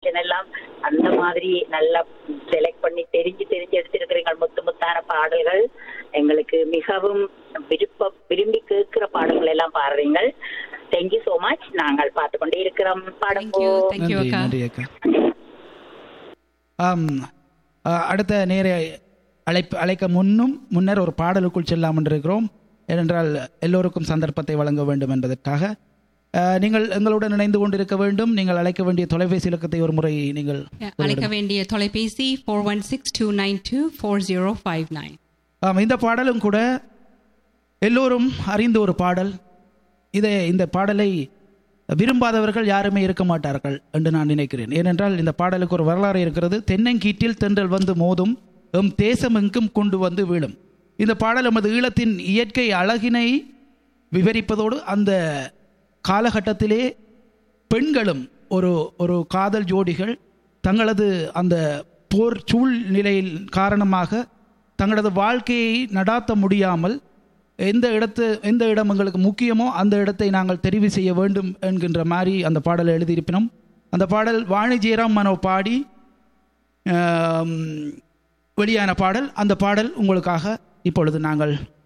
Combination எல்லாம் அந்த மாதிரி நல்லா செலக்ட் பண்ணி தெரிஞ்சு தெரிஞ்சு எடுத்திருக்கிறீங்க முத்து முத்தான பாடல்கள் எங்களுக்கு மிகவும் விருப்ப விரும்பி கேட்கிற பாடல்கள் எல்லாம் பாடுறீங்க தேங்க்யூ சோ மச் நாங்கள் பார்த்து கொண்டே இருக்கிறோம் Thank you. பாடம் Thank you, நன்றி அக்கா. நன்றி அக்கா ஆம் அ, அடுத்த நேர அழைப்பு அழைக்க முன்னும் முன்னர் ஒரு பாடலுக்குள் செல்லாம் என்றிருக்கிறோம் ஏனென்றால் எல்லோருக்கும் சந்தர்ப்பத்தை வழங்க வேண்டும் என்பதற்காக அ, நீங்கள் எங்களுடன் இணைந்து கொண்டிருக்க வேண்டும் நீங்கள் அழைக்க வேண்டிய தொலைபேசி இலக்கத்தை ஒரு முறை நீங்கள் அழைக்க வேண்டிய தொலைபேசி four one six two nine two four zero five nine ஆம் இந்த பாடலும் கூட எல்லோரும் அறிந்த ஒரு பாடல் இதை இந்த பாடலை விரும்பாதவர்கள் யாருமே இருக்க மாட்டார்கள் என்று நான் நினைக்கிறேன் ஏனென்றால் இந்த பாடலுக்கு ஒரு வரலாறு இருக்கிறது தென்னங்கீட்டில் தென்றல் வந்து மோதும் எம் தேசம் எங்கும் கொண்டு வந்து வீழும் இந்த பாடல் நமது ஈழத்தின் இயற்கை அழகினை விவரிப்பதோடு அந்த காலகட்டத்திலே பெண்களும் ஒரு ஒரு காதல் ஜோடிகள் தங்களது அந்த போர் சூழ்நிலையில் காரணமாக தங்களது வாழ்க்கையை நடாத்த முடியாமல் எந்த இடத்து எந்த இடம் எங்களுக்கு முக்கியமோ அந்த இடத்தை நாங்கள் தெரிவு செய்ய வேண்டும் என்கின்ற மாதிரி அந்த பாடலை எழுதியிருப்பினோம் அந்த பாடல் வாணி ஜெயராம் மனோ பாடி ஆம், வெளியான பாடல் அந்த பாடல் உங்களுக்காக இப்பொழுது நாங்கள்